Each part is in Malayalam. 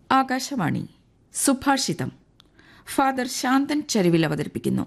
ആകാശവാണി സുഭാഷിതം ഫാദർ ശാന്തൻ ചരുവിൽ അവതരിപ്പിക്കുന്നു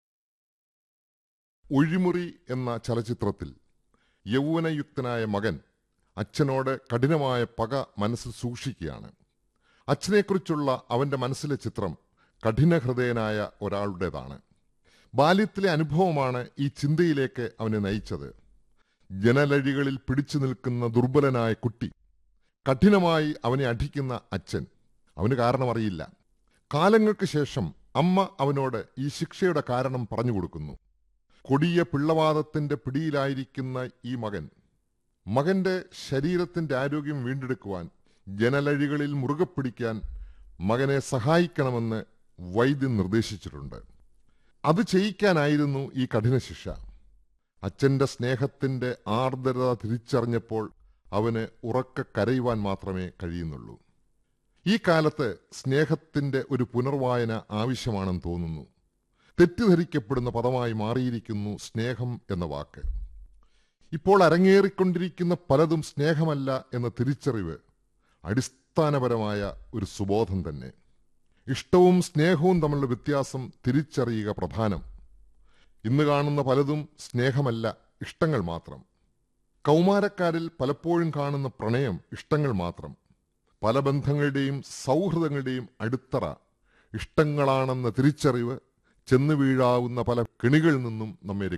ഒഴിമുറി എന്ന ചലച്ചിത്രത്തിൽ യൗവനയുക്തനായ മകൻ അച്ഛനോട് കഠിനമായ പക മനസ്സിൽ സൂക്ഷിക്കുകയാണ് അച്ഛനെക്കുറിച്ചുള്ള അവന്റെ മനസ്സിലെ ചിത്രം കഠിനഹൃദയനായ ഒരാളുടേതാണ് ബാല്യത്തിലെ അനുഭവമാണ് ഈ ചിന്തയിലേക്ക് അവനെ നയിച്ചത് ജനലഴികളിൽ പിടിച്ചു നിൽക്കുന്ന ദുർബലനായ കുട്ടി കഠിനമായി അവനെ അടിക്കുന്ന അച്ഛൻ അവന് കാരണമറിയില്ല കാലങ്ങൾക്ക് ശേഷം അമ്മ അവനോട് ഈ ശിക്ഷയുടെ കാരണം പറഞ്ഞു കൊടുക്കുന്നു കൊടിയ പിള്ളവാദത്തിന്റെ പിടിയിലായിരിക്കുന്ന ഈ മകൻ മകന്റെ ശരീരത്തിന്റെ ആരോഗ്യം വീണ്ടെടുക്കുവാൻ ജനലഴികളിൽ മുറുകെ പിടിക്കാൻ മകനെ സഹായിക്കണമെന്ന് വൈദ്യൻ നിർദ്ദേശിച്ചിട്ടുണ്ട് അത് ചെയ്യിക്കാനായിരുന്നു ഈ കഠിന ശിക്ഷ അച്ഛന്റെ സ്നേഹത്തിന്റെ ആർദ്രത തിരിച്ചറിഞ്ഞപ്പോൾ അവന് ഉറക്കെ കരയുവാൻ മാത്രമേ കഴിയുന്നുള്ളൂ ഈ കാലത്ത് സ്നേഹത്തിന്റെ ഒരു പുനർവായന ആവശ്യമാണെന്ന് തോന്നുന്നു തെറ്റിദ്ധരിക്കപ്പെടുന്ന പദമായി മാറിയിരിക്കുന്നു സ്നേഹം എന്ന വാക്ക് ഇപ്പോൾ അരങ്ങേറിക്കൊണ്ടിരിക്കുന്ന പലതും സ്നേഹമല്ല എന്ന തിരിച്ചറിവ് അടിസ്ഥാനപരമായ ഒരു സുബോധം തന്നെ ഇഷ്ടവും സ്നേഹവും തമ്മിലുള്ള വ്യത്യാസം തിരിച്ചറിയുക പ്രധാനം ഇന്ന് കാണുന്ന പലതും സ്നേഹമല്ല ഇഷ്ടങ്ങൾ മാത്രം കൗമാരക്കാരിൽ പലപ്പോഴും കാണുന്ന പ്രണയം ഇഷ്ടങ്ങൾ മാത്രം പല ബന്ധങ്ങളുടെയും സൗഹൃദങ്ങളുടെയും അടിത്തറ ഇഷ്ടങ്ങളാണെന്ന തിരിച്ചറിവ് ചെന്നു വീഴാവുന്ന പല കെണികളിൽ നിന്നും നമ്മെ